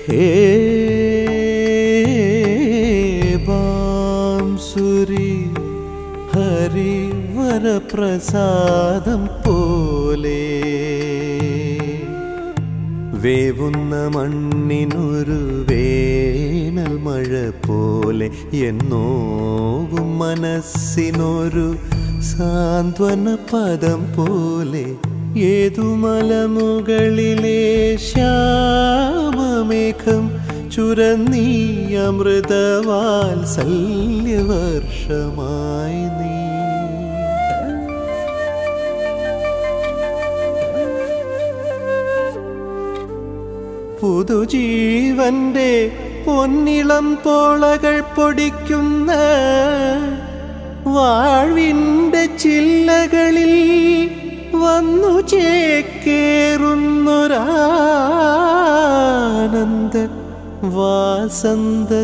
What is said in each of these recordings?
ഹേ ബാംസുരി ഹരിവരപ്രസാദം പോലെ വേവുന്ന മണ്ണിനൊരു വേനൽ മഴ പോലെ എന്നോവും മനസ്സിനൊരു സാന്ത്വന പദം പോലെ ഏതു മലമുകളിലെ ശ്യാമമേഘം ചുരന്നീ അമൃതവാത്സല്യവർഷമായി നീ പുതുജീവന്റെ പൊന്നിളം പോളകൾ പൊടിക്കുന്ന വാഴ്വിന്റെ ചില്ലകളിൽ വന്നു ചേക്കേറുന്നൊരാനന്ദ വാസന്ത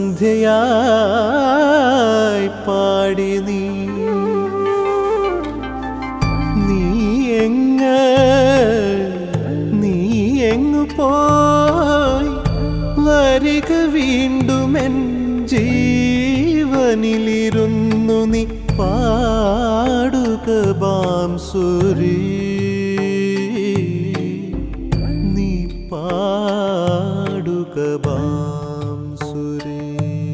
സന്ധ്യയായി പാടി നീ നീ എങ്ങ നീ എങ്ങു പോയി വരിക വീണ്ടും എൻ ജീവനിലിരുന്നു നീ പാടുക ബാംസുരി നീ പാടുക ബാംസുരി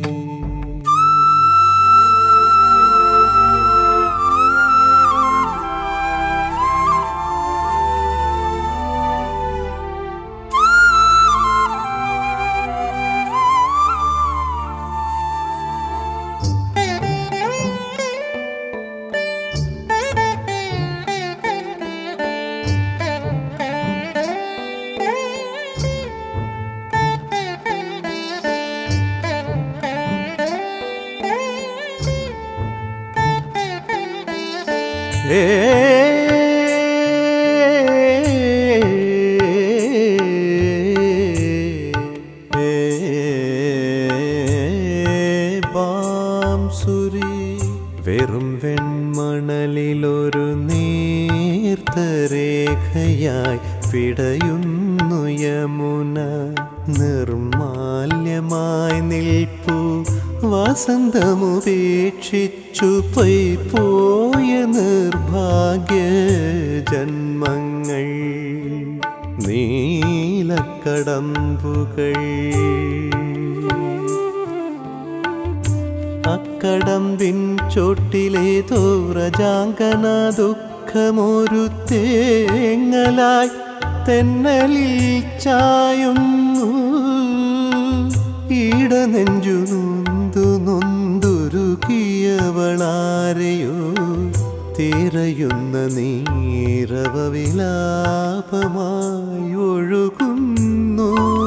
ബാംസുരി വെറും വെൺമണലിലൊരു നേർത്ത രേഖയായി പിടയുന്നു യമുന നിർമാല്യമായി നിൽപ്പു വസന്തമുപേക്ഷിച്ചു പൊയ് പോയ നിർഭാഗ്യ ജന്മങ്ങൾ നീലക്കടമ്പുകൾ അക്കടമ്പിൻ ചോട്ടിലേതോ വ്രജാങ്കന ദുഃഖമൊരു തേങ്ങലായി തെന്നലിൽ ചായുന്നു ഈട നെഞ്ചു നൊന്തു നൊന്തുരുകിയവളാരെയോ തിരയുന്ന നീരവ വിലാപമായി ഒഴുകുന്നു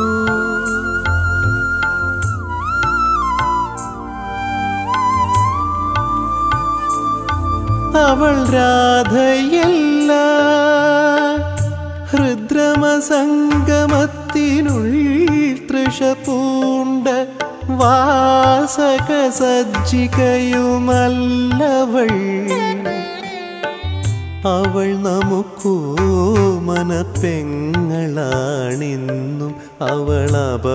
അവൾ രാധയല്ല ഹൃദ്രമസംഗമത്തിനുള്ളിൽ തൃഷ പൂണ്ട വാസക സജ്ജികയുമല്ലവൾ അവൾ നമുക്കോ മനപ്പെങ്ങളാണിന്നും അവൾ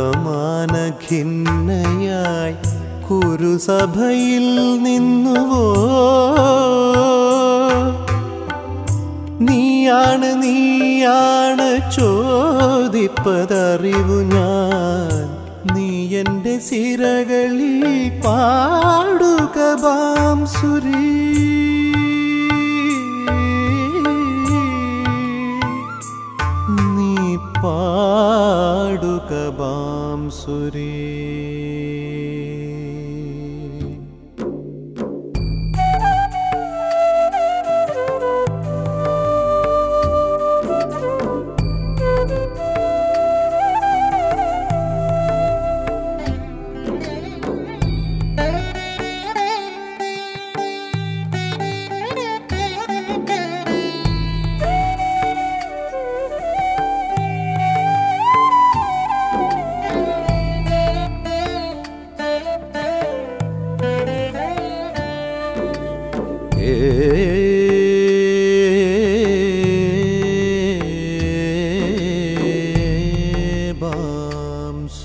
അപമാനഖിന്നയായി കുരുസഭയിൽ നിന്നുവോ നീയാണ് നീയാണ് ചോദിപ്പതറിവു ഞാൻ നീ എൻ്റെ സിരകളിൽ പാടുക ബാംസുരീ നീ പാടുക ബാംസുരീ Thank you.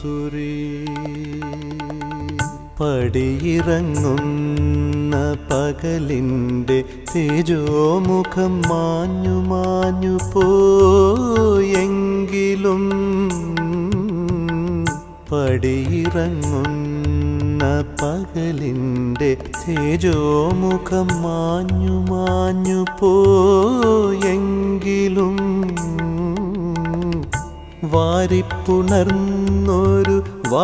സുരീ പടിയിറങ്ങുന്ന പകലിൻ്റെ തേജോമുഖം മാഞ്ഞു മാഞ്ഞു പോയെങ്കിലും പടിയിറങ്ങുന്ന പകലിൻ്റെ തേജോമുഖം മാഞ്ഞു മാഞ്ഞു പോയെങ്കിലും വാരിപ്പുണർന്നൊരു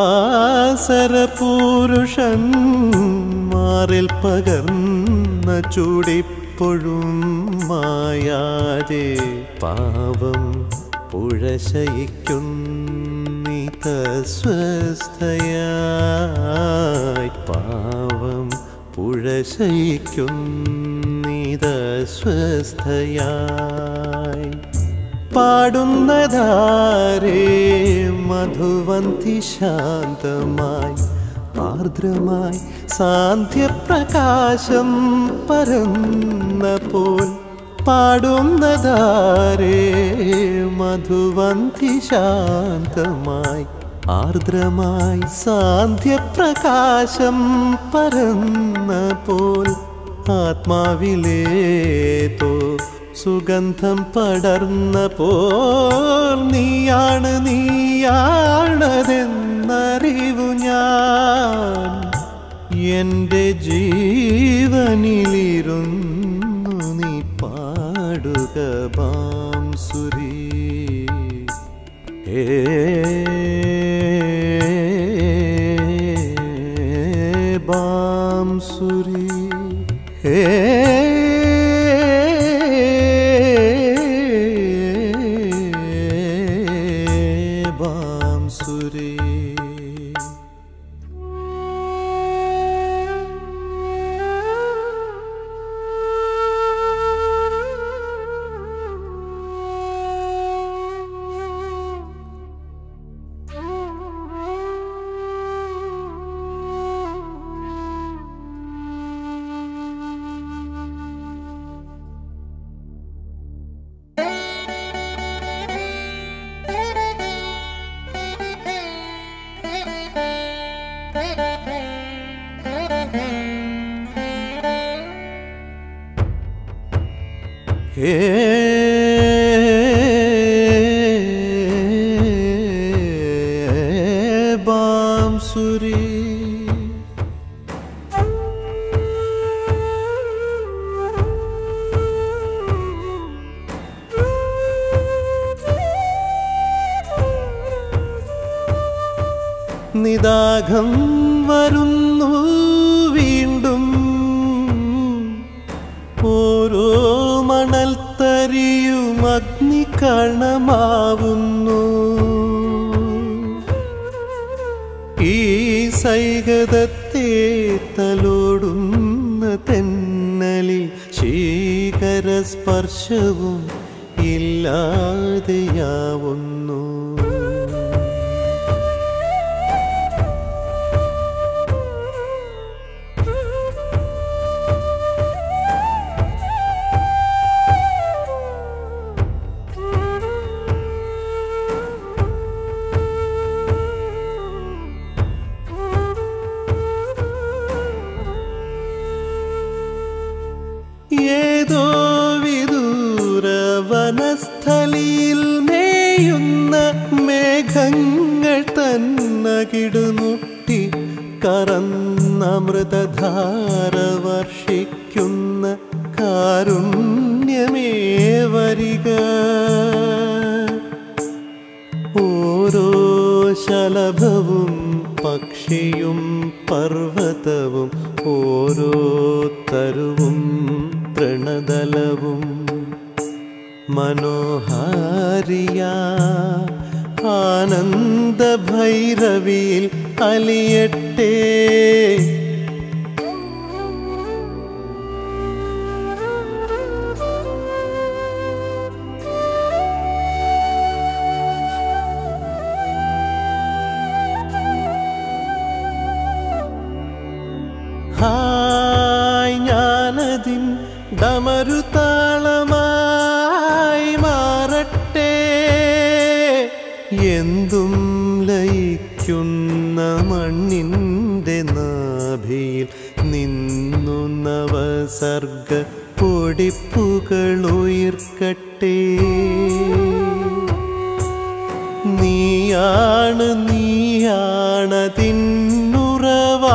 വാസരപുരുഷൻ മാറിൽ പകർന്ന ചൂടിപ്പൊഴും മായാതെ പാവം പുഴശയിക്കുന്നീതസ്വസ്ഥയായി പാവം പുഴശയിക്കുന്നീതസ്വസ്ഥയായി പാടുന്നതാരേ മധുവന്തി ശാന്തമായി ആർദ്രമായി സാന്ധ്യപ്രകാശം പരന്ന പോൽ പാടുന്നതാരേ മധുവന്തി ശാന്തമായി ആർദ്രമായി സാന്ധ്യപ്രകാശം പരന്ന പോൽ ആത്മാവിലേതോ സുഗന്ധം പടർന്ന പോൽ നീയാണ് നീയാണതെന്നറിവു ഞാൻ എൻ്റെ ജീവനിലിരുന്നു നീ പാടുക ബാംസുരി ഏ ബാംസുരി ഏ ബാംസുരി ഏ ബാംസുരി നിദാഘം വരുന്നു വീണ്ടും ഓരോ മണൽത്തരിയും അഗ്നികണമാവുന്നു ഈ സൈകതത്തെ തലോടുന്ന തെന്നലിൽ ശീകരസ്പർശവും ഇല്ലാതെയാവുന്നു ഏതോ വിദൂര വനസ്ഥലിയിൽ മേയുന്ന മേഘങ്ങൾ തന്നകിടുമുട്ടി കറന്നമൃതധാര വർഷിക്കുന്ന കാരുണ്യമേ വരിക ഓരോ ശലഭവും പക്ഷിയും പർവ്വതവും ഓരോ തരുവും തൃണദലവും മനോഹാരിയ ആനന്ദ ഭൈരവിയിൽ അലിയട്ടെ ഹായ് ഞാനതിൻ ഡമരുതാളമായി മാറട്ടെ എന്തും ലയിക്കുന്ന മണ്ണിൻ്റെ നാഭിയിൽ നിന്നു നവസർഗ പൊടിപ്പുകൾ ഉയർക്കട്ടെ നീയാണ് നീയാണതിന്നുറവാ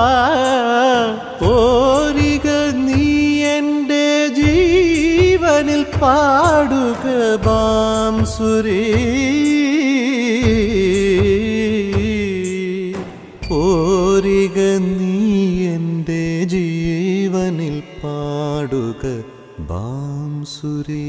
ഓരിക നീ എൻ്റെ ജീവനിൽ പാടുക ബാംസുരേ ഓരിക നീ എൻ്റെ ജീവനിൽ പാടുക ബാംസുരേ